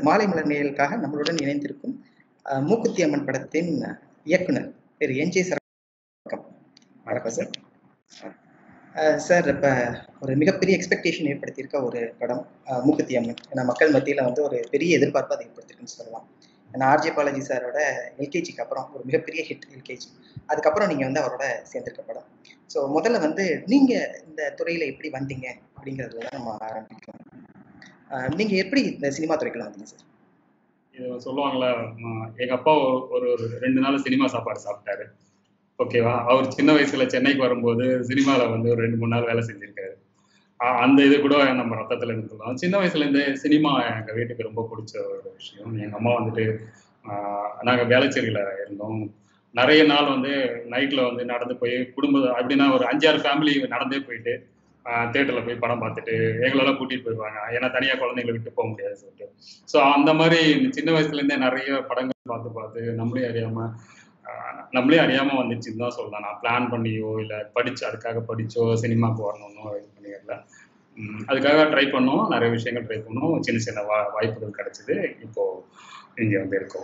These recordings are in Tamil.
மாலை மலர் நேயலுக்காக நம்மளுடன் இணைந்திருக்கும் அஹ், மூக்குத்தி அம்மன் படத்தின் இயக்குனர் திரு என் ஜே வணக்கம் வணக்கம் சார் அஹ், சார் இப்போ ஒரு மிகப்பெரிய எக்ஸ்பெக்டேஷன் ஏற்படுத்தியிருக்க ஒரு படம் அஹ், மூக்குத்தி அம்மன் ஏன்னா மக்கள் மத்தியில் வந்து ஒரு பெரிய எதிர்பார்ப்பு அதை ஏற்படுத்திருக்குன்னு சொல்லலாம் ஏன்னா ஆர்ஜே பாலாஜி சாரோட எல்கேஜிக்கு அப்புறம் ஒரு மிகப்பெரிய ஹிட் எல்கேஜி அதுக்கப்புறம் நீங்கள் வந்து அவரோட சேர்ந்திருக்க படம் ஸோ முதல்ல வந்து நீங்கள் இந்த துறையில் எப்படி வந்தீங்க அப்படிங்கிறதுல தான் நம்ம ஆரம்பிக்கணும் அஹ், நீங்க எப்படி இந்த சினிமா துறைக்குள்ள வந்தீங்க சார் இது சொல்லுவாங்கல்ல ம, எங்க அப்பா ஒரு- ஒரு ஒரு ரெண்டு நாள் சினிமா சாப்பாடு சாப்பிட்டாரு ஓகேவா அவர் சின்ன வயசுல சென்னைக்கு வரும்போது சினிமால வந்து ஒரு ரெண்டு மூணு நாள் வேலை செஞ்சிருக்காரு அ- அந்த இது கூட நம்ம ரத்தத்துல இருந்துக்கலாம் சின்ன வயசுல இருந்தே சினிமா எங்க வீட்டுக்கு ரொம்ப பிடிச்ச ஒரு விஷயம் எங்க அம்மா வந்துட்டு ஆஹ், நாங்க வேளச்சேரியில இருந்தோம் நிறைய நாள் வந்து நைட்ல வந்து நடந்து போய் குடும்ப அப்படின்னா ஒரு அஞ்சாறு ஃபேமிலி நடந்தே போயிட்டு தேட்டர்ல போய் படம் பார்த்துட்டு எங்களெல்லாம் கூட்டிட்டு போயிடுவாங்க ஏன்னா தனியா குழந்தைங்களை விட்டு போக முடியாது சொல்லிட்டு ஸோ அந்த மாதிரி சின்ன வயசுல இருந்தே நிறைய படங்கள் பார்த்து பார்த்து நம்மளே அறியாம ஆஹ், நம்மளே அறியாம வந்துச்சுன்னு தான் சொல்லலாம் நான் பிளான் பண்ணியோ இல்லை படிச்சு அதுக்காக படிச்சோ சினிமாவுக்கு வரணும்னோ இது பண்ணிடல உம், அதுக்காக ட்ரை பண்ணோம் நிறைய விஷயங்கள் ட்ரை பண்ணோம் சின்ன சின்ன வா வாய்ப்புகள் கிடைச்சிது இப்போ இங்க வந்து இருக்கோம்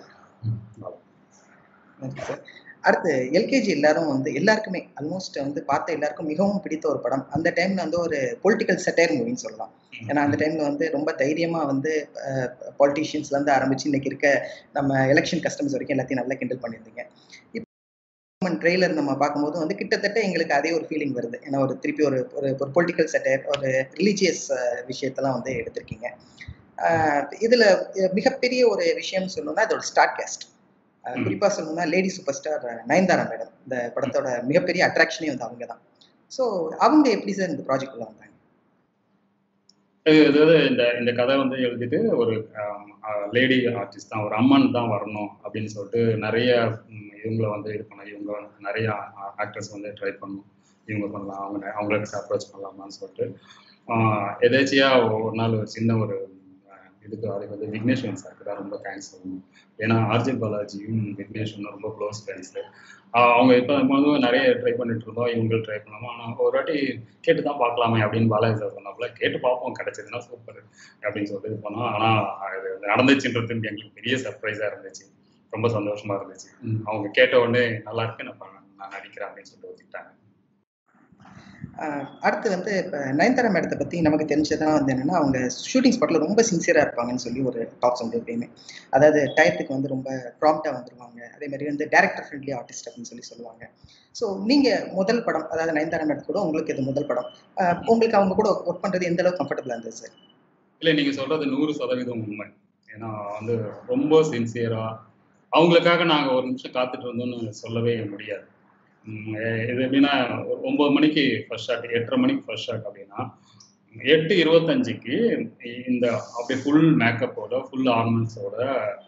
நன்றி சார் அடுத்து எல்கேஜி எல்லாரும் வந்து எல்லாருக்குமே ஆல்மோஸ்ட் வந்து பார்த்த எல்லாருக்கும் மிகவும் பிடித்த ஒரு படம் அந்த டைம்ல வந்து ஒரு பொலிட்டிக்கல் செட்டையர் மூவின்னு சொல்லலாம் ஏன்னா அந்த டைம்ல வந்து ரொம்ப தைரியமா வந்து பாலிட்டிஷியன்ஸ்ல இருந்து ஆரம்பிச்சு இன்னைக்கு இருக்க நம்ம எலெக்ஷன் கஸ்டம்ஸ் வரைக்கும் எல்லாத்தையும் நல்லா கிண்டல் பண்ணியிருந்தீங்க இப்போ ட்ரெய்லர் நம்ம பார்க்கும்போது வந்து கிட்டத்தட்ட எங்களுக்கு அதே ஒரு ஃபீலிங் வருது ஏன்னா ஒரு திருப்பி ஒரு ஒரு ஒரு பொலிட்டிக்கல் செட்டையர் ஒரு ரிலீஜியஸ் விஷயத்தெல்லாம் வந்து எடுத்திருக்கீங்க ஆஹ் இதுல மிகப்பெரிய ஒரு விஷயம் சொல்லணும்னா இதோட ஸ்டார்ட் கேஸ்ட் ம். குறிப்பா சொல்லணும்னா lady super star Nayanthara madam இந்த படத்தோட மிகப்பெரிய அட்ராக்ஷனே வந்து அவங்க தான் ஸோ அவங்க எப்படி சார் இந்த ப்ராஜெக்ட் உள்ள வந்தாங்க இது- அதாவது இந்த இந்த கதை வந்து எழுதிட்டு ஒரு லேடி ஆர்டிஸ்ட் தான் ஒரு அம்மன் தான் வரணும் அப்படின்னு சொல்லிட்டு நிறைய ம், இவங்கள வந்து இது பண்ண இவங்க நிறைய ஆக்டர்ஸ் வந்து ட்ரை பண்ணணும் இவங்க பண்ணலாம் அவங்க அவங்களுக்கு அப்ரோச் பண்ணலாமான்னு சொல்லிட்டு ஆஹ், எதேச்சியா ஒரு நாள் ஒரு சின்ன ஒரு ஆஹ், இதுக்கு அதுக்கு வந்து விக்னேஸ்வரன் சாருக்கு தான் ரொம்ப தேங்க்ஸ் சொல்லணும் ஏன்னா ஆர்ஜே பாலாஜியும் விக்னேஸ்வரனும் ரொம்ப க்ளோஸ் ஃப்ரெண்ட்ஸு அவங்க இப்போ போது நிறைய ட்ரை பண்ணிட்டு இருந்தோம் இவங்க ட்ரை பண்ணாமோ ஆனால் ஒரு வாட்டி கேட்டு தான் பார்க்கலாமே அப்படின்னு பாலாஜி சார் சொன்னாப்புல கேட்டு பார்ப்போம் கிடைச்சதுன்னா சூப்பர் அப்படின்னு சொல்லிட்டு இது பண்ணோம் ஆனால் அது நடந்துச்சுன்றது எங்களுக்கு பெரிய சர்ப்ரைஸாக இருந்துச்சு ரொம்ப சந்தோஷமா இருந்துச்சு அவங்க கேட்ட உடனே நல்லா இருக்கு நான் பண்ண- நான் நடிக்கிறேன் அப்படின்னு சொல்லிட்டு ஒத்துக்கிட்டாங்க ஆஹ் அடுத்து வந்து இப்போ நயன்தாரா மேடத்தை பற்றி நமக்கு தெரிஞ்சதான் வந்து என்னன்னா அவங்க ஷூட்டிங் ஸ்பாட்டில் ரொம்ப சின்சியராக இருப்பாங்கன்னு சொல்லி ஒரு டாக்ஸ் வந்து எப்பயுமே அதாவது டயத்துக்கு வந்து ரொம்ப ப்ராம்ப்டாக வந்துருவாங்க அதே மாதிரி வந்து டேரக்டர் ஃப்ரெண்ட்லி ஆர்டிஸ்ட் அப்படின்னு சொல்லி சொல்லுவாங்க ஸோ நீங்கள் முதல் படம் அதாவது நயன்தாரா மேடம் கூட உங்களுக்கு இது முதல் படம் ஆஹ் உங்களுக்கு அவங்க கூட ஒர்க் பண்ணுறது எந்த அளவுக்கு கம்ஃபர்டபுளாக இருந்தது சார் இல்லை நீங்க சொல்றது நூறு சதவீதம் உண்மை ஏன்னா வந்து ரொம்ப சின்சியரா அவங்களுக்காக நாங்க ஒரு நிமிஷம் காத்துட்டு இருந்தோம்னு சொல்லவே முடியாது உம் எ- இது எப்படின்னா ஒரு ஒன்பது மணிக்கு ஃபர்ஸ்ட் ஷாட் எட்டரை மணிக்கு ஃபர்ஸ்ட் ஷாட் அப்படின்னா எட்டு இருபத்தஞ்சுக்கு இந்த அப்படியே ஃபுல் மேக்கப்போட ஃபுல் ஆர்னமெண்ட்ஸோட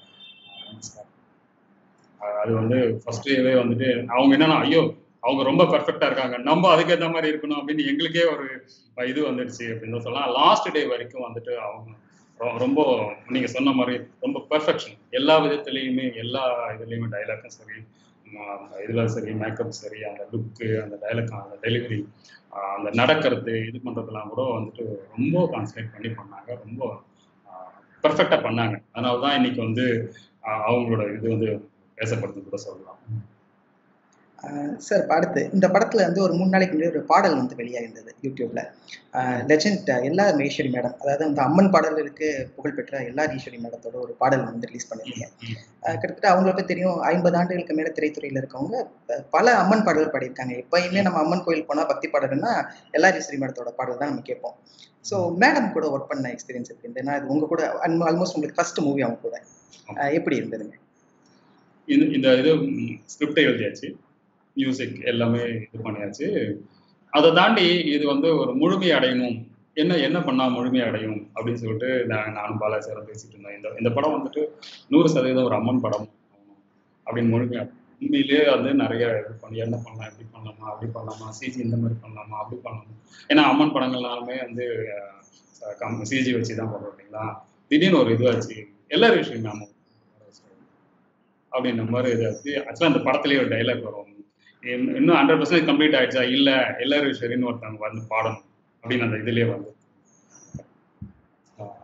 அது வந்து ஃபர்ஸ்ட் டேவே வந்துட்டு அவங்க என்னன்னா ஐயோ அவங்க ரொம்ப பெர்ஃபெக்டா இருக்காங்க நம்ம அதுக்கேற்ற மாதிரி இருக்கணும் அப்படின்னு எங்களுக்கே ஒரு இது வந்துடுச்சு அப்படின்னு தான் சொல்லலாம் லாஸ்ட் டே வரைக்கும் வந்துட்டு அவங்க ரொ- ரொம்ப நீங்க சொன்ன மாதிரி ரொம்ப பெர்ஃபெக்ஷன் எல்லா விதத்துலயுமே எல்லா இதுலயுமே டைலாக்கும் சரி ம- இதுல சரி மேக்கப் சரி அந்த லுக்கு அந்த டைலாக் அந்த டெலிவரி அந்த நடக்கிறது இது பண்றதெல்லாம் கூட வந்துட்டு ரொம்ப கான்சன்ட்ரேட் பண்ணி பண்ணாங்க ரொம்ப பெர்ஃபெக்டா பண்ணாங்க அதனால தான் இன்னைக்கு வந்து ஆஹ் அவங்களோட இது வந்து பேசப்படுது கூட சொல்லலாம் சார் இப்போ அடுத்து இந்த படத்தில் வந்து ஒரு மூணு நாளைக்கு முன்னாடி ஒரு பாடல் வந்து வெளியாகிருந்தது யூடியூப்ல லெஜண்ட் எல்லா ஈஸ்வரி மேடம் அதாவது அந்த அம்மன் பாடல்களுக்கு புகழ்பெற்ற எல்லா ஈஸ்வரி மேடத்தோட ஒரு பாடல் வந்து ரிலீஸ் பண்ணியிருக்கீங்க அஹ் கிட்டத்தட்ட அவங்களுக்கு தெரியும் ஐம்பது ஆண்டுகளுக்கு மேலே திரைத்துறையில் இருக்கவங்க ப- பல அம்மன் பாடல்கள் பாடியிருக்காங்க எப்பயுமே நம்ம அம்மன் கோயில் போனால் பக்தி பாடல்னா எல்லா ஈஸ்வரி மேடத்தோட பாடல் தான் நம்ம கேட்போம் ஸோ மேடம் கூட ஒர்க் பண்ண எக்ஸ்பீரியன்ஸ் எப்படி இருந்தது நான் இது உங்க கூட ஆல்மோஸ்ட் உங்களுக்கு ஃபர்ஸ்ட் மூவி அவங்க கூட அஹ் எப்படி இருந்ததுங்க இது இந்த இது ஸ்கிரிப்டை எழுதியாச்சு மியூசிக் எல்லாமே இது பண்ணியாச்சு அதை தாண்டி இது வந்து ஒரு முழுமை அடையணும் என்ன என்ன பண்ணா முழுமை அடையும் அப்படின்னு சொல்லிட்டு நான் நானும் பாலாசாரம் பேசிட்டு இருந்தேன் இந்த இந்த படம் வந்துட்டு நூறு சதவீதம் ஒரு அம்மன் படம் அப்படின்னு முழுமையா உண்மையிலேயே வந்து நிறைய இது பண்ணி என்ன பண்ணலாம் இப்படி பண்ணலாமா அப்படி பண்ணலாமா சிஜி இந்த மாதிரி பண்ணலாமா அப்படி பண்ணலாமா ஏன்னா அம்மன் படங்கள்னாலுமே வந்து சிஜி வச்சு தான் பண்ணுறோம் இல்லைங்களா திடீர்னு ஒரு இதுவாச்சு எல்லா விஷயமே அம்மன் அப்படின்ற மாதிரி இதாச்சு ஆக்சுவலாக அந்த படத்துலேயே ஒரு டைலாக் வரும் இன்னும் இன்னும் ஹண்ட்ரட் பர்சன்ட் கம்ப்ளீட் ஆயிடுச்சா இல்லை எல்லாரும் சரின்னு ஒருத்தவங்க வந்து பாடணும் அப்படின்னு அந்த இதுலேயே வந்து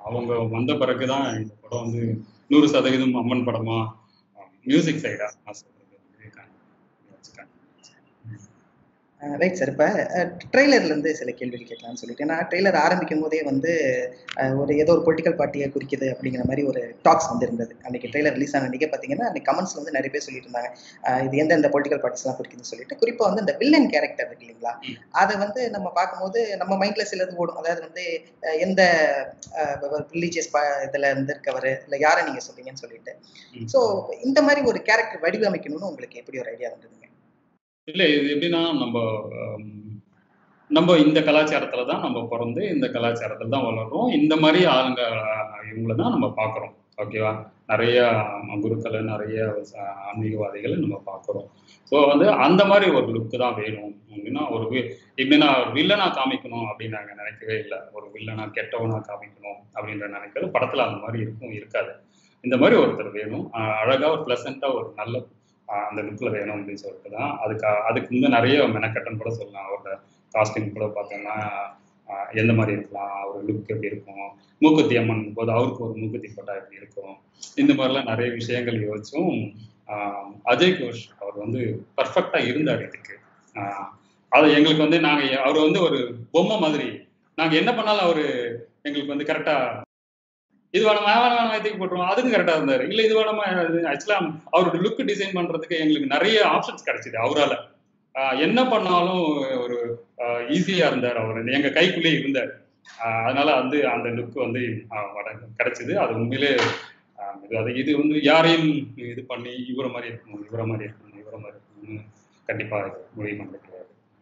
அவங்க வந்த பிறகுதான் இந்த படம் வந்து நூறு சதவீதம் அம்மன் படமா மியூசிக் சைடா நான் சொல்றது வந்து வச்சுட்டேன் ரைட் சார் இப்போ ட்ரெய்லர்லேருந்து சில கேள்விகள் கேட்கலாம்னு சொல்லிட்டு ஏன்னா ட்ரெய்லர் ஆரம்பிக்கும் போதே வந்து அஹ், ஒரு ஏதோ ஒரு பொலிட்டிக்கல் பார்ட்டியை குறிக்குது அப்படிங்கிற மாதிரி ஒரு டாக்ஸ் வந்து இருந்தது அன்னைக்கு ட்ரெய்லர் ரிலீஸ் ஆன அன்றைக்கி பார்த்தீங்கன்னா அன்னைக்கு கமெண்ட்ஸ் வந்து நிறைய பேர் சொல்லிட்டு இருந்தாங்க அஹ், இது எந்தெந்த பொலிட்டிக்கல் பார்ட்டிஸ்லாம் குறிக்குதுன்னு சொல்லிட்டு குறிப்பாக வந்து இந்த வில்லன் கேரக்டர் இருக்கு இல்லைங்களா ம். அதை வந்து நம்ம பார்க்கும்போது நம்ம மைண்டில் சிலது ஓடும் அதாவது வந்து அஹ், எந்த ரிலீஜியஸ் இதில் இருந்திருக்கவர் இல்லை யாரை நீங்கள் சொல்றீங்கன்னு சொல்லிட்டு ம். ஸோ இந்த மாதிரி ஒரு கேரக்டர் வடிவமைக்கணும்னு உங்களுக்கு எப்படி ஒரு ஐடியா வந்ததுங்க இல்ல இது எப்படின்னா நம்ம ஹம், நம்ம இந்த கலாச்சாரத்துல தான் நம்ம பிறந்து இந்த கலாச்சாரத்துல தான் வளர்றோம் இந்த மாதிரி ஆளுங்க இவங்கள தான் நம்ம பார்க்குறோம் ஓகேவா நிறைய குருக்களை நிறைய ச- ஆன்மீகவாதிகளை நம்ம பார்க்குறோம் ஸோ வந்து அந்த மாதிரி ஒரு லுக்கு தான் வேணும் அப்படின்னா ஒரு வி- எப்படின்னா வில்லனா காமிக்கணும் அப்படின்னு நாங்கள் நினைக்கவே இல்லை ஒரு வில்லனா கெட்டவனா காமிக்கணும் அப்படின்ற நினைக்கிறது படத்துல அந்த மாதிரி இருக்கும் இருக்காது இந்த மாதிரி ஒருத்தர் வேணும் அஹ் அழகா ஒரு ப்ளசண்டா ஒரு நல்ல ஆஹ் அந்த லுக்கில் வேணும் அப்படின்னு சொல்லிட்டு தான் அதுக்கு அதுக்கு வந்து நிறைய மெனக்கட்டன் கூட சொல்லலாம் அவரோட காஸ்டியூம் கூட பார்த்தோம்னா ஆஹ் எந்த மாதிரி இருக்கலாம் அவர் லுக் எப்படி இருக்கும் மூக்குத்தி அம்மன் போது அவருக்கு ஒரு மூக்குத்தி போட்டா எப்படி இருக்கும் இந்த மாதிரிலாம் நிறைய விஷயங்கள் யோசிச்சும் ஆஹ் அஜய் கோஷ் அவர் வந்து பர்ஃபெக்டா இருந்தார் இதுக்கு ஆஹ் அது எங்களுக்கு வந்து நாங்க அவர் வந்து ஒரு பொம்மை மாதிரி நாங்க என்ன பண்ணாலும் அவரு எங்களுக்கு வந்து கரெக்டா இது வேணாமா வேணாம் வேணாம் தூக்கி போட்டுருவோம் அதுக்கும் கரெக்டா இருந்தாரு இல்ல இது வேணாமா ஆக்சுவலா அவரோட லுக் டிசைன் பண்றதுக்கு எங்களுக்கு நிறைய ஆப்ஷன்ஸ் கிடைச்சிது அவரால ஆஹ் என்ன பண்ணாலும் ஒரு ஈஸியா இருந்தார் அவர் எங்க கைக்குள்ளேயே இருந்தார் ஆஹ் அதனால வந்து அந்த லுக் வந்து ஆஹ் வர- கிடைச்சது அது உண்மையிலே ஆஹ் இது அது இது வந்து யாரையும் இது பண்ணி இவரை மாதிரி இருக்கணும் இவரை மாதிரி இருக்கணும் இவரை மாதிரி இருக்கணும்னு கண்டிப்பா இது முடிவு பண்ண கிடையாது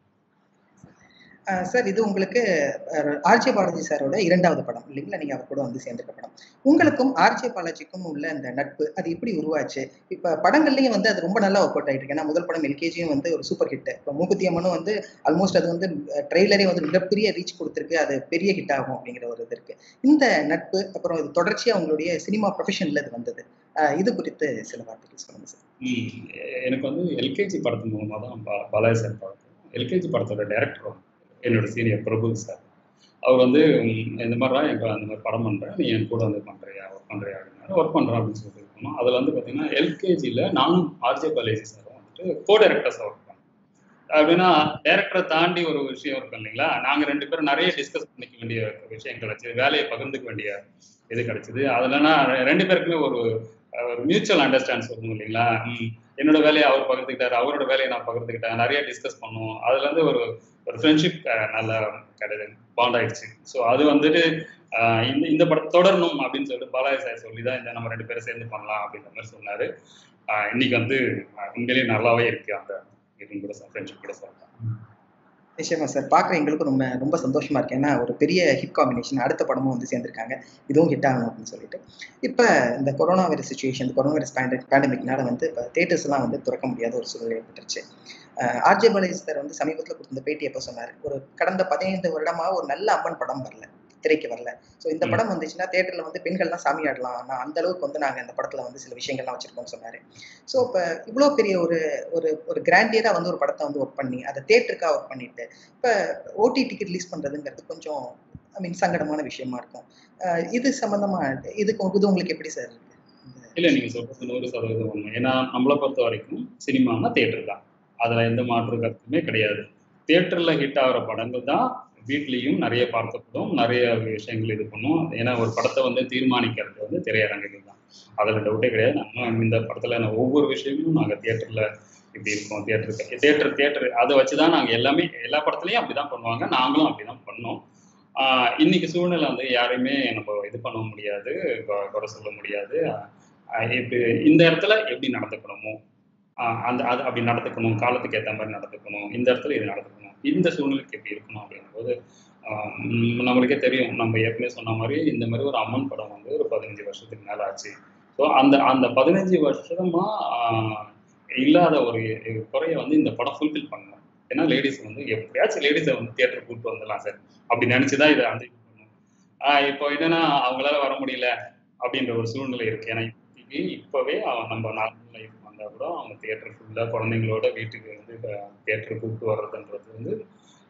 சார் இது உங்களுக்கு ஆர்ஜே பாலாஜி சாரோட இரண்டாவது படம் இல்லைங்களா நீங்க அவர் கூட வந்து சேர்ந்திருக்க படம் உங்களுக்கும் ஆர்ஜே பாலாஜிக்கும் உள்ள அந்த நட்பு அது எப்படி உருவாச்சு இப்ப படங்கள்லயும் வந்து அது ரொம்ப நல்லா ஒர்க் அவுட் ஆயிட்டு இருக்கு ஏன்னா முதல் படம் எல்கேஜியும் வந்து ஒரு சூப்பர் ஹிட் இப்போ மூக்குத்தி அம்மனும் வந்து ஆல்மோஸ்ட் அது வந்து ட்ரெய்லரே வந்து மிகப்பெரிய ரீச் கொடுத்துருக்கு அது பெரிய ஹிட் ஆகும் அப்படிங்கிற ஒரு இது இருக்கு இந்த நட்பு அப்புறம் இது தொடர்ச்சியா உங்களுடைய சினிமா ப்ரொஃபஷன்ல இது வந்தது அஹ் இது குறித்து சில வார்த்தைகள் சொல்லுங்க சார் ம், எனக்கு வந்து எல்கேஜி படத்து மூலமாக தான் பா பாலாஜி சார் படம் எல்கேஜி படத்தோட டேரக்டர் என்னோட சீனியர் பிரபு சார் அவர் வந்து ம், இந்த மாதிரிலாம் எனக்கு அந்த மாதிரி படம் பண்ணுறேன் நீ என் கூட வந்து பண்ணுறியா ஒர்க் பண்ணுறியா அப்படின்னாரு ஒர்க் பண்ணுறேன் அப்படின்னு சொல்லிட்டு இருக்கணும் அதில் வந்து பார்த்தீங்கன்னா எல்கேஜியில் நானும் ஆர்ஜே பாலாஜி சாரும் வந்துட்டு கோ டேரக்டர்ஸாக ஒர்க் பண்ணோம் அப்படின்னா டேரக்டரை தாண்டி ஒரு விஷயம் இருக்கும் இல்லைங்களா நாங்கள் ரெண்டு பேரும் நிறைய டிஸ்கஸ் பண்ணிக்க வேண்டிய விஷயங்கள் கிடைச்சது வேலையை பகிர்ந்துக்க வேண்டிய இது கிடைச்சது அதுலனா ரெண்டு பேருக்குமே ஒரு அஹ், ஒரு மியூச்சுவல் அண்டர்ஸ்டாண்ட் சொல்லணும் இல்லைங்களா ம், என்னோட வேலையை அவர் பகிர்ந்துக்கிட்டாரு அவரோட வேலையை நான் பகிர்ந்துக்கிட்டேன் நிறைய டிஸ்கஸ் பண்ணோம் அதுல இருந்து ஒரு ஒரு ஃப்ரெண்ட்ஷிப் நல்லா கிடையாது பாண்ட் ஆயிடுச்சு ஸோ அது வந்துட்டு ஆஹ் இந்த இந்த படம் தொடரணும் அப்படின்னு சொல்லிட்டு பாலாஜி சார் சொல்லி தான் இந்த நம்ம ரெண்டு பேரும் சேர்ந்து பண்ணலாம் அப்படின்ற மாதிரி சொன்னாரு ஆஹ் இன்னைக்கு வந்து ஆஹ் உண்மையிலேயே நல்லாவே இருக்கு அந்த மீட்டிங் கூட ஃப்ரெண்ட்ஷிப் கூட சொல்லலாம் நிச்சயமா சார் பார்க்குற எங்களுக்கும் ரொம்ப ரொம்ப சந்தோஷமா இருக்கு ஏன்னா ஒரு பெரிய ஹிட் காம்பினேஷன் அடுத்த படமும் வந்து சேர்ந்திருக்காங்க இதுவும் ஹிட் ஆகணும் அப்படின்னு சொல்லிட்டு இப்போ இந்த corona virus situation corona virus பேண்டமிக்னால வந்து இப்போ தேட்டர்ஸ்லாம் வந்து திறக்க முடியாத ஒரு சூழ்நிலை ஏற்பட்டுருச்சு ஆர்ஜே பாலாஜி சார் வந்து சமீபத்தில் கொடுத்த பேட்டி எப்போ சொன்னார் ஒரு கடந்த பதினைந்து வருடமா ஒரு நல்ல அம்மன் படம் வரல திரைக்கு வரல ஸோ இந்த ம். படம் வந்துச்சுன்னா தேட்டரில் வந்து பெண்கள்லாம் சாமி ஆடலாம் ஆனால் அந்த அளவுக்கு வந்து நாங்கள் இந்த படத்தில் வந்து சில விஷயங்கள்லாம் வச்சிருக்கோம்னு சொன்னார் ஸோ இப்போ இவ்வளோ பெரிய ஒரு ஒரு ஒரு கிராண்டியராக வந்து ஒரு படத்தை வந்து ஒர்க் பண்ணி அதை தேட்டருக்காக ஒர்க் பண்ணிட்டு இப்போ ஓடிடிக்கு ரிலீஸ் பண்ணுறதுங்கிறது கொஞ்சம் ஐ மீன் சங்கடமான விஷயமா இருக்கும் அஹ் இது சம்மந்தமா இதுக்கு இது உங்களுக்கு எப்படி சார் இருக்கு இல்ல நீங்க சொல்றது நூறு சதவீதம் உண்மை ஏன்னா நம்மளை பொறுத்த வரைக்கும் சினிமானா தேட்டர் தான் அதுல எந்த மாற்று கருத்துமே கிடையாது தியேட்டர்ல ஹிட் ஆகிற படங்கள் தான் வீட்லயும் நிறைய பார்க்கப்படும் நிறைய விஷயங்கள் இது பண்ணும் ஏன்னா ஒரு படத்தை வந்து தீர்மானிக்கிறது வந்து திரையரங்குகள் தான் அதுல டவுட்டே கிடையாது நம்ம இந்த படத்துல நான் ஒவ்வொரு விஷயமும் நாங்க தியேட்டர்ல இப்படி இருக்கோம் தியேட்டருக்கு தியேட்டர் தியேட்டர் அதை வச்சுதான் நாங்க எல்லாமே எல்லா படத்துலயும் அப்படிதான் பண்ணுவாங்க நாங்களும் அப்படிதான் பண்ணோம் ஆஹ் இன்னைக்கு சூழ்நிலை வந்து யாரையுமே நம்ம இது பண்ண முடியாது கொ- குறை சொல்ல முடியாது ஆஹ் இப்படி இந்த இடத்துல எப்படி நடந்துக்கணுமோ ஆஹ் அந்த அது அப்படி நடந்துக்கணும் காலத்துக்கு ஏற்ற மாதிரி நடந்துக்கணும் இந்த இடத்துல இது நடந்துக்கணும் இந்த சூழ்நிலைக்கு எப்படி இருக்கணும் அப்படிங்கும்போது ஆஹ் உம் நம்மளுக்கே தெரியும் நம்ம ஏற்கனவே சொன்ன மாதிரி இந்த மாதிரி ஒரு அம்மன் படம் வந்து ஒரு பதினஞ்சு வருஷத்துக்கு மேல ஆச்சு ஸோ அந்த அந்த பதினஞ்சு வருஷமா ஆஹ் இல்லாத ஒரு குறைய வந்து இந்த படம் ஃபுல்ஃபில் பண்ணணும் ஏன்னா லேடிஸ் வந்து எப்படியாச்சும் லேடிஸை வந்து தியேட்டர் கூப்பிட்டு வந்துடலாம் சார் அப்படி நினைச்சுதான் இதை வந்து இது பண்ணணும் ஆஹ் இப்போ என்னன்னா அவங்களால வர முடியல அப்படின்ற ஒரு சூழ்நிலை இருக்கு ஏன்னா இப்போதைக்கு இப்பவே அவன் நம்ம நார்மல் லைஃப் வந்தா கூட அவங்க தியேட்டர் ஃபுல்லா குழந்தைங்களோட வீட்டுக்கு வந்து தியேட்டர் கூப்பிட்டு வர்றதுன்றது வந்து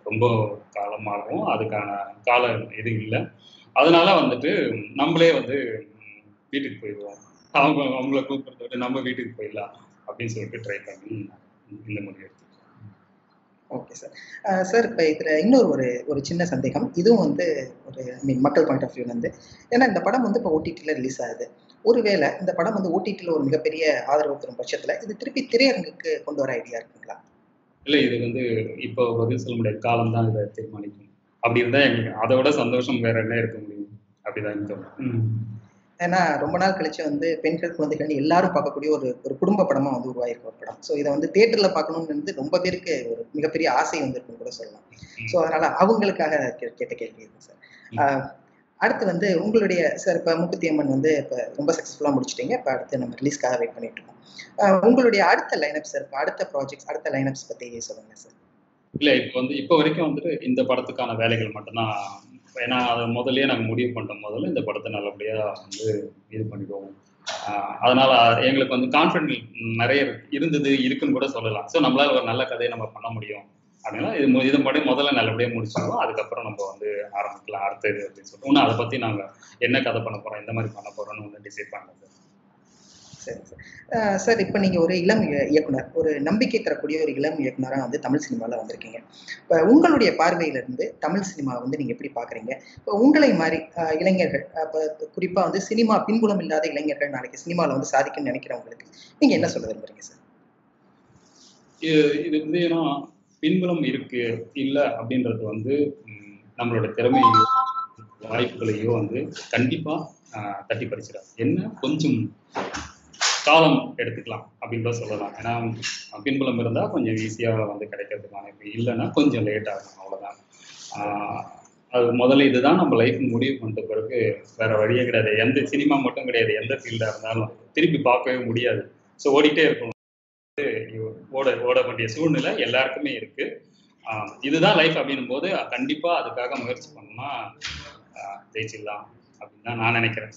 ரொம்ப காலமாகும் அதுக்கான காலம் இது இல்லை அதனால வந்துட்டு நம்மளே வந்து ம், வீட்டுக்கு போயிடுவோம் அவங்க அவங்கள கூப்பிடுறத விட நம்ம வீட்டுக்கு போயிடலாம் அப்படின்னு சொல்லிட்டு ட்ரை பண்ணி இந்த முடிவு எடுத்தோம் ஓகே சார் சார் இப்போ இதில் இன்னொரு ஒரு ஒரு சின்ன சந்தேகம் இதுவும் வந்து ஒரு ஐ மீன் மக்கள் பாயிண்ட் ஆஃப் வியூலேருந்து ஏன்னா இந்த படம் வந்து இப்போ ஓடிடியில் ரிலீஸ் ஆகுது ஒருவேளை இந்த படம் வந்து ஓடிடியில் ஒரு மிகப்பெரிய ஆதரவு பெறும் பட்சத்தில் இது திருப்பி திரையரங்குக்கு கொண்டு வர ஐடியா இருக்குங்களா இல்லை இது வந்து இப்போ பதில் சொல்ல முடியாது காலம் தான் இதை தீர்மானிக்கும் அப்படி இருந்தால் எங்களுக்கு அதை விட சந்தோஷம் வேற என்ன இருக்க முடியும் அப்படிதான் எனக்கு தோணும் ம். ஏன்னா ரொம்ப நாள் கழிச்சு வந்து பெண்கள் குழந்தைகள் எல்லாரும் பார்க்கக்கூடிய ஒரு ஒரு குடும்ப படமா வந்து உருவாயிருக்க ஒரு படம் ஸோ இதை வந்து தேட்டர்ல பார்க்கணும்னு வந்து ரொம்ப பேருக்கு ஒரு மிகப்பெரிய ஆசை வந்திருக்குன்னு கூட சொல்லலாம் ஸோ அதனால அவங்களுக்காக கே- கேட்ட கேள்வி இது சார் ஆஹ் அடுத்து வந்து உங்களுடைய சார் இப்போ முக்குத்தி அம்மன் வந்து இப்போ ரொம்ப சக்ஸஸ்ஃபுல்லாக முடிச்சிட்டீங்க இப்போ அடுத்து நம்ம ரிலீஸ்க்காக வெயிட் பண்ணிட்டு இருக்கோம் ஆஹ் உங்களுடைய அடுத்த லைனப் சார் இப்போ அடுத்த ப்ராஜெக்ட்ஸ் அடுத்த லைனப்ஸ் பற்றி சொல்லுங்க சார் இல்ல இப்போ வந்து இப்போ வரைக்கும் வந்துட்டு இந்த படத்துக்கான வேலைகள் மட்டும்தான் ஏன்னா அதை முதல்லயே நாங்கள் முடிவு பண்ணிட்டோம் முதல்ல இந்த படத்தை நல்லபடியா வந்து இது பண்ணிடுவோம் ஆஹ் அதனால எங்களுக்கு வந்து கான்ஃபிடென்ட் நிறைய இருக்கு- இருந்தது இருக்குன்னு கூட சொல்லலாம் ஸோ நம்மளால ஒரு நல்ல கதையை நம்ம பண்ண முடியும் அப்படின்னா இது மு- இது மட்டும் முதல்ல நல்லபடியா முடிச்சிடுவோம் அதுக்கப்புறம் நம்ம வந்து ஆரம்பிக்கலாம் அடுத்த இது அப்படின்னு சொல்லிட்டு இன்னும் அதை பத்தி நாங்க என்ன கதை பண்ண போறோம் எந்த மாதிரி பண்ண போறோம்னு வந்து டிசைட் பண்ணல சார் சரி சார் ஆஹ் சார் இப்போ நீங்கள் ஒரு இளம் இய- இயக்குனர் ஒரு நம்பிக்கை தரக்கூடிய ஒரு இளம் இயக்குனராக வந்து தமிழ் சினிமாவில் வந்திருக்கீங்க இப்போ உங்களுடைய பார்வையிலிருந்து தமிழ் சினிமா வந்து நீங்கள் எப்படி பார்க்குறீங்க இப்போ உங்களை மாதிரி ஆஹ் இளைஞர்கள் இப்போ குறிப்பாக வந்து சினிமா பின்புலம் இல்லாத இளைஞர்கள் நாளைக்கு சினிமாவில் வந்து சாதிக்கணும்னு நினைக்கிறவங்களுக்கு நீங்கள் என்ன சொல்ல விரும்புறீங்க சார் இது இது வந்து ஏன்னா பின்புலம் இருக்கு இல்ல அப்படின்றது வந்து ம், நம்மளோட திறமையையோ வாய்ப்புகளையோ வந்து கண்டிப்பா ஆஹ், தட்டி பறிச்சிடாது என்ன கொஞ்சம் காலம் எடுத்துக்கலாம் அப்படின்னு கூட சொல்லலாம் ஏன்னா பின்புலம் இருந்தால் கொஞ்சம் ஈஸியாக வந்து கிடைக்கிறதுக்கான இப்போ இல்லைன்னா கொஞ்சம் லேட் ஆகும் அவ்வளோதான் ஆஹ், அது முதல்ல இதுதான் நம்ம லைஃப் முடிவு பண்ணிட்ட பிறகு வேற வழியே கிடையாது எந்த சினிமா மட்டும் கிடையாது எந்த ஃபீல்டாக இருந்தாலும் திருப்பி பார்க்கவே முடியாது ஸோ ஓடிட்டே இருக்கணும் ஓட ஓட வேண்டிய சூழ்நிலை எல்லாருக்குமே இருக்கு ஆஹ் இதுதான் லைஃப் அப்படின்னும் போது கண்டிப்பா அதுக்காக முயற்சி பண்ணா ஆஹ் ஜெயிச்சிடலாம் அப்படின்னு தான் நான் நினைக்கிறேன்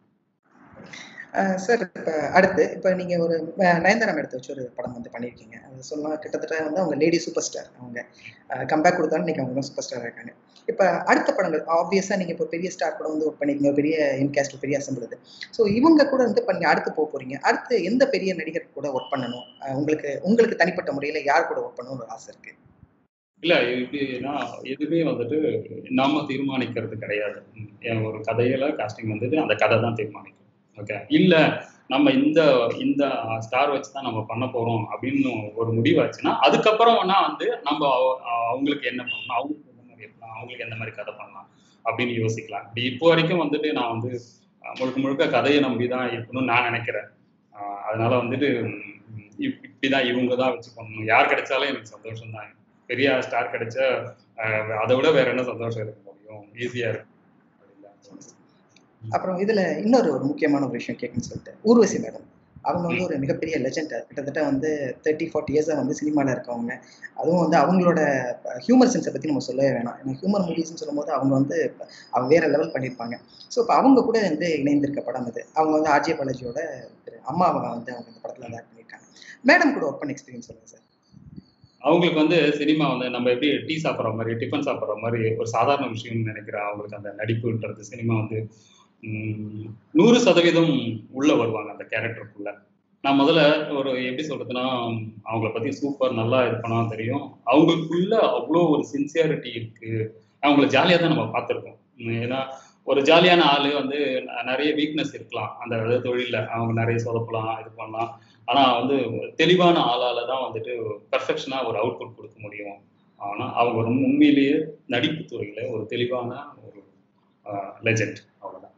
ஆஹ் சார் இப்போ அடுத்து இப்போ நீங்கள் ஒரு அஹ் நயன்தாரா எடுத்து வச்சு ஒரு படம் வந்து பண்ணியிருக்கீங்க அது சொல்லலாம் கிட்டத்தட்ட வந்து அவங்க லேடி சூப்பர் ஸ்டார் அவங்க கம்பேக் கொடுத்தாலும் இன்னைக்கு அவங்க சூப்பர் ஸ்டார் இருக்காங்க இப்போ அடுத்த படங்கள் ஆப்வியஸாக நீங்கள் இப்போ பெரிய ஸ்டார் கூட வந்து ஒர்க் பண்ணிருக்கீங்க பெரிய இன்காஸ்ட் பெரிய அசம்பிள் இது ஸோ இவங்க கூட வந்து இப்போ நீங்கள் அடுத்து போக போறீங்க அடுத்து எந்த பெரிய நடிகர் கூட ஒர்க் பண்ணணும் ஆஹ் உங்களுக்கு உங்களுக்கு தனிப்பட்ட முறையில் யார் கூட ஒர்க் பண்ணணும்னு ஒரு ஆசை இருக்கு இல்ல எப்படின்னா எதுவுமே வந்துட்டு நாம தீர்மானிக்கிறது கிடையாது ம், ஏன் ஒரு கதையில காஸ்டிங் வந்துட்டு அந்த கதை தான் தீர்மானிக்கும் ஓகே இல்ல நம்ம இந்த இந்த ஸ்டார் வச்சு தான் நம்ம பண்ண போறோம் அப்படின்னு ஒரு முடிவாச்சுன்னா அதுக்கப்புறம் வேணா வந்து நம்ம அவ- அவங்களுக்கு என்ன பண்ணலாம் அவங்களுக்கு எந்த மாதிரி இருக்கலாம் அவங்களுக்கு எந்த மாதிரி கதை பண்ணலாம் அப்படின்னு யோசிக்கலாம் இப்படி இப்போ வரைக்கும் வந்துட்டு நான் வந்து அஹ், முழுக்க முழுக்க கதையை நம்பி தான் இருக்கணும்னு நான் நினைக்கிறேன் அஹ், அதனால வந்துட்டு ம், இப்- இப்படிதான் இவங்க தான் வச்சு பண்ணணும் யார் கிடைச்சாலும் எனக்கு சந்தோஷம் தான் பெரிய ஸ்டார் கிடைச்சா அஹ், அதை விட வேற என்ன சந்தோஷம் இருக்க முடியும் ஈஸியா இருக்கும் அப்படின்னு தான் தோணுது. அப்புறம் இதுல இன்னொரு ஒரு முக்கியமான ஒரு விஷயம் கேட்கணும்னு சொல்லிட்டு ஊர்வசி மேடம் அவங்க வந்து ஒரு மிகப்பெரிய லெஜெண்ட் கிட்டத்தட்ட வந்து தேர்ட்டி ஃபார்ட்டி இயர்ஸாக வந்து சினிமாவில் இருக்கவங்க அதுவும் வந்து அவங்களோட ஹியூமர் சென்ஸை பற்றி நம்ம சொல்லவே வேணாம் ஏன்னா ஹியூமர் மூவிஸ்னு சொல்லும்போது அவங்க வந்து அவங்க வேற லெவல் பண்ணியிருப்பாங்க ஸோ இப்போ அவங்க கூட வந்து இணைந்திருக்க படம் இது அவங்க வந்து ஆர்ஜே பாலாஜியோட திரு அம்மாவை வந்து அவங்க இந்த படத்தில் வந்து ஆக்ட் பண்ணியிருக்காங்க மேடம் கூட ஒர்க் பண்ண எக்ஸ்பீரியன்ஸ் சொல்லுங்க சார் அவங்களுக்கு வந்து சினிமா வந்து நம்ம எப்படி டீ சாப்பிட்ற மாதிரி டிஃபன் சாப்பிட்ற மாதிரி ஒரு சாதாரண விஷயம்னு நினைக்கிறேன் அவங்களுக்கு அந்த நடிப்புன்றது சினிமா வந்து ம், நூறு சதவீதம் உள்ள வருவாங்க அந்த கேரக்டருக்குள்ள நான் முதல்ல ஒரு எப்படி சொல்றதுன்னா அவங்கள பத்தி சூப்பர் நல்லா இது பண்ணா தெரியும் அவங்களுக்குள்ள அவ்வளோ ஒரு சின்சியாரிட்டி இருக்கு அவங்கள ஜாலியாக தான் நம்ம பார்த்துருக்கோம் ஏன்னா ஒரு ஜாலியான ஆளு வந்து ந- நிறைய வீக்னஸ் இருக்கலாம் அந்த இது தொழில்ல அவங்க நிறைய சொதப்பலாம் இது பண்ணலாம் ஆனா வந்து தெளிவான ஆளால தான் வந்துட்டு பெர்ஃபெக்ஷனா ஒரு அவுட்புட் கொடுக்க முடியும் ஆனா அவங்க ரொம்ப உண்மையிலேயே நடிப்பு துறையில ஒரு தெளிவான ஒரு லெஜெண்ட் அவ்வளவுதான்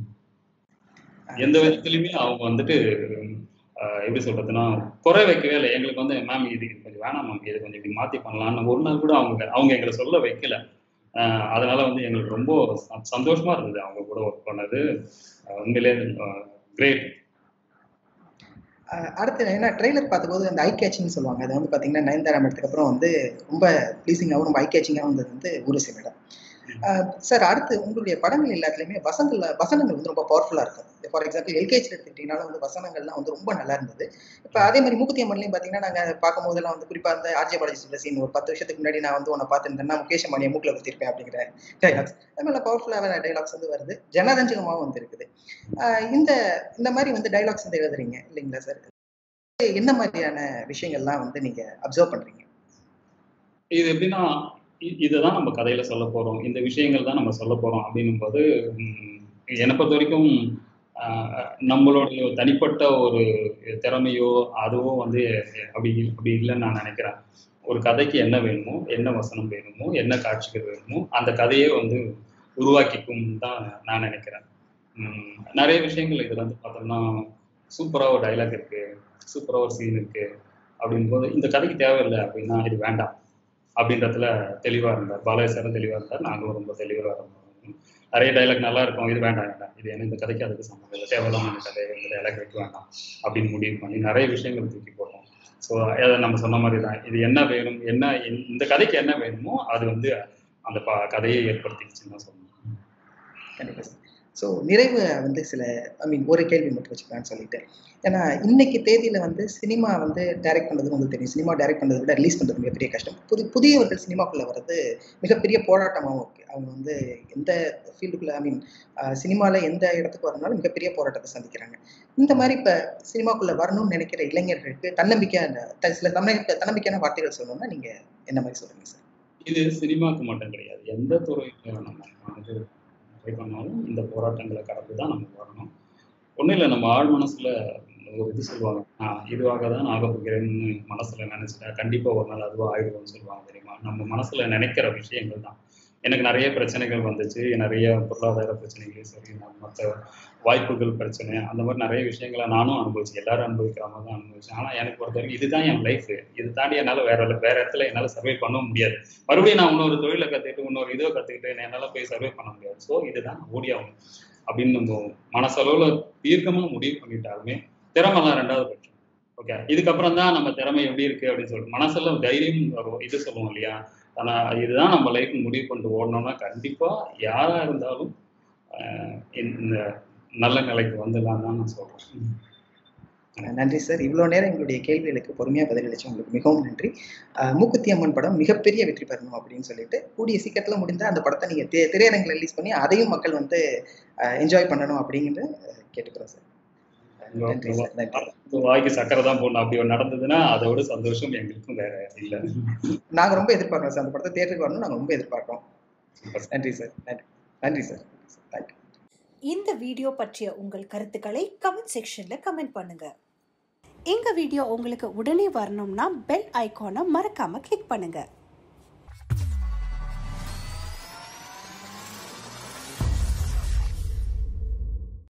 எந்த விதத்துலயுமே அவங்க வந்துட்டு ஆஹ் எப்படி சொல்றதுன்னா குறை வைக்கவே இல்லை எங்களுக்கு வந்து மேம் இது கொஞ்சம் வேணாம் மேம் இது கொஞ்சம் இப்படி மாத்தி பண்ணலாம்னு ஒரு நாள் கூட அவங்க அவங்க எங்களை சொல்ல வைக்கல ஆஹ் அதனால வந்து எங்களுக்கு ரொம்ப ச- சந்தோஷமா இருந்தது அவங்க கூட ஒர்க் பண்ணது ஆஹ் உண்மையிலே கிரேட் அஹ் அடுத்து என்ன ட்ரெய்லர் பார்த்தபோது அந்த ஐ கேச்சிங்னு சொல்லுவாங்க அது வந்து பார்த்தீங்கன்னா நயன்தாரா எடுத்துக்கு அப்புறம் வந்து ரொம்ப ப்ளீசிங்காகவும் ரொம்ப ஐ கேச்சிங்காகவும் இருந்தது வந்து ஊருசி மேடம் சார் அடுத்து உங்களுடைய படங்கள் எல்லாத்துலயுமே வசனங்கள் வசனங்கள் வந்து ரொம்ப பவர்ஃபுல்லா இருக்கும் ஃபார் எக்ஸாம்பிள் எல்கேஜி எடுத்துக்கிட்டீங்கனாலும் வந்து வசனங்கள்லாம் வந்து ரொம்ப நல்லா இருந்தது இப்போ அதே மாதிரி மூக்குத்தி அம்மன்லையும் பார்த்தீங்கன்னா நாங்கள் பார்க்கும் போதெல்லாம் வந்து குறிப்பாக அந்த ஆர்ஜே பாலாஜி சொல்ற சீன் ஒரு பத்து வருஷத்துக்கு முன்னாடி நான் வந்து உன்னை பார்த்துருந்தேன்னா முகேஷ் அம்மானியை மூக்கில் குத்திருப்பேன் அப்படிங்கிற டைலாக்ஸ் அது மாதிரி பவர்ஃபுல்லான டைலாக்ஸ் வந்து வருது ஜனரஞ்சகமாகவும் வந்து இருக்குது ஆஹ் இந்த இந்த மாதிரி வந்து டைலாக்ஸ் வந்து எழுதுறீங்க இல்லைங்களா சார் என்ன மாதிரியான விஷயங்கள்லாம் வந்து நீங்க அப்சர்வ் பண்றீங்க இது எப்படின்னா இ- இதுதான் நம்ம கதையில சொல்ல போறோம் இந்த விஷயங்கள் தான் நம்ம சொல்ல போறோம் அப்படின்னும் போது ம், என்னை பொறுத்த வரைக்கும் ஆஹ், நம்மளுடைய தனிப்பட்ட ஒரு திறமையோ அதுவோ வந்து அப்படி அப்படி இல்லைன்னு நான் நினைக்கிறேன் ஒரு கதைக்கு என்ன வேணுமோ என்ன வசனம் வேணுமோ என்ன காட்சிகள் வேணுமோ அந்த கதையே வந்து உருவாக்கிக்கும் தான் நான் நினைக்கிறேன் ம், நிறைய விஷயங்கள் இதுல வந்து பார்த்தோம்னா சூப்பரா ஒரு டைலாக் இருக்கு சூப்பரா ஒரு சீன் இருக்கு அப்படின் போது இந்த கதைக்கு தேவையில்லை அப்படின்னா இது வேண்டாம் அப்படின்றதுல தெளிவா இருந்தார் பாலாஜி சாரும் தெளிவா இருந்தார் நாங்களும் ரொம்ப தெளிவா இருந்தோம் நிறைய டைலாக் நல்லா இருக்கும் இது வேண்டாம் வேண்டாம் இது என்ன இந்த கதைக்கு அதுக்கு சம்மந்தம் இல்லை தேவையில்லாம கதை இந்த டைலாக் வைக்க வேண்டாம் அப்படின்னு முடிவு பண்ணி நிறைய விஷயங்கள் தூக்கி போட்டோம் ஸோ அதை நம்ம சொன்ன மாதிரி தான் இது என்ன வேணும் என்ன இந்த- இந்த கதைக்கு என்ன வேணுமோ அது வந்து அந்த ப கதையை ஏற்படுத்திடுச்சுன்னு தான் சொல்லணும் கண்டிப்பா சார் ஸோ நிறைவு வந்து சில ஐ மீன் ஒரு கேள்வி மட்டும் வச்சுக்கலாம்னு சொல்லிட்டு ஏன்னா இன்னைக்கு தேதியில வந்து சினிமா வந்து டைரக்ட் பண்ணுறது உங்களுக்கு தெரியும் சினிமா டைரக்ட் பண்ணுறதை விட ரிலீஸ் பண்ணுறது மிகப்பெரிய கஷ்டம் புது புதியவர்கள் சினிமாக்குள்ள வர்றது மிகப்பெரிய போராட்டமாகவும் இருக்கு அவங்க வந்து எந்த ஃபீல்டுக்குள்ள ஐ மீன் சினிமாவில் எந்த இடத்துக்கு வரனாலும் மிகப்பெரிய போராட்டத்தை சந்திக்கிறாங்க இந்த மாதிரி இப்போ சினிமாக்குள்ள வரணும்னு நினைக்கிற இளைஞர்களுக்கு தன்னம்பிக்கையான த- சில தன்னம்பிக்கை தன்னம்பிக்கையான வார்த்தைகள் சொல்லணும்னா நீங்க என்ன மாதிரி சொல்லுங்க சார் இது சினிமாக்கு மட்டும் கிடையாது எந்த துறையில நம்ம வந்து ட்ரை பண்ணாலும் இந்த போராட்டங்களை கடந்து தான் நம்ம வரணும் ஒன்றும் இல்லை நம்ம ஆழ் மனசுல ஒரு இது சொல்லுவாங்க நான் இதுவாக தான் ஆக போகிறேன்னு மனசுல நினைச்சிட்டா கண்டிப்பா ஒரு நாள் அதுவாக ஆயிடுவோம்னு சொல்லுவாங்க தெரியுமா நம்ம மனசுல நினைக்கிற விஷயங்கள் தான் எனக்கு நிறைய பிரச்சனைகள் வந்துச்சு நிறைய பொருளாதார பிரச்சனைகள் சரி மற்ற வாய்ப்புகள் பிரச்சனை அந்த மாதிரி நிறைய விஷயங்களை நானும் அனுபவிச்சேன் எல்லாரும் அனுபவிக்கிற மாதிரி தான் அனுபவிச்சேன் ஆனால் எனக்கு பொறுத்த வரைக்கும் இதுதான் என் லைஃப் இது தாண்டி என்னால் வேற வேற இடத்துல என்னால் சர்வே பண்ண முடியாது மறுபடியும் நான் இன்னொரு தொழிலை கற்றுக்கிட்டு இன்னொரு இதை கற்றுக்கிட்டு என்னால் போய் சர்வே பண்ண முடியாது ஸோ இதுதான் ஓடி ஆகணும் அப்படின்னு நம்ம மனசளவில் தீர்க்கமாக முடிவு பண்ணிட்டாலுமே திறமெல்லாம் ரெண்டாவது பட்சம் ஓகே இதுக்கப்புறம் தான் நம்ம திறமை எப்படி இருக்கு அப்படின்னு சொல்லிட்டு மனசுல தைரியம் வரும் இது சொல்லுவோம் இல்லையா ஆனா இதுதான் நம்ம லைஃப் முடிவு பண்ணிட்டு ஓடணும்னா கண்டிப்பா யாரா இருந்தாலும் ஆஹ் இந்த நல்ல நிலைக்கு வந்துடலாம் தான் நான் சொல்றேன் நன்றி சார் இவ்வளோ நேரம் எங்களுடைய கேள்விகளுக்கு பொறுமையாக பதிலளிச்சு உங்களுக்கு மிகவும் நன்றி அஹ் மூக்குத்தி அம்மன் படம் மிகப்பெரிய வெற்றி பெறணும் அப்படின்னு சொல்லிட்டு கூடிய சீக்கிரத்தில் முடிந்த அந்த படத்தை நீங்கள் தே திரையரங்கில் ரிலீஸ் பண்ணி அதையும் மக்கள் வந்து என்ஜாய் பண்ணணும் அப்படிங்கிறது அஹ், கேட்டுக்கிறோம் சார் நன்றி சார் நன்றி உங்க வாய்க்கு சக்கரை தான் போடணும் அப்படி ஒண்ணு நடந்ததுன்னா அதை விட சந்தோஷம் எங்களுக்கும் வேற இல்லை நாங்கள் ரொம்ப எதிர்பார்க்குறோம் சார் அந்த படத்தை தேட்டருக்கு வரணும் நாங்கள் ரொம்ப எதிர்பார்க்குறோம் நன்றி சார் நன்றி நன்றி சார் தேங்க்யூ இந்த வீடியோ பற்றிய உங்கள் கருத்துக்களை கமெண்ட் செக்ஷன்ல கமெண்ட் பண்ணுங்க எங்க வீடியோ உங்களுக்கு உடனே வரணும்னா பெல் ஐகானை மறக்காம கிளிக் பண்ணுங்க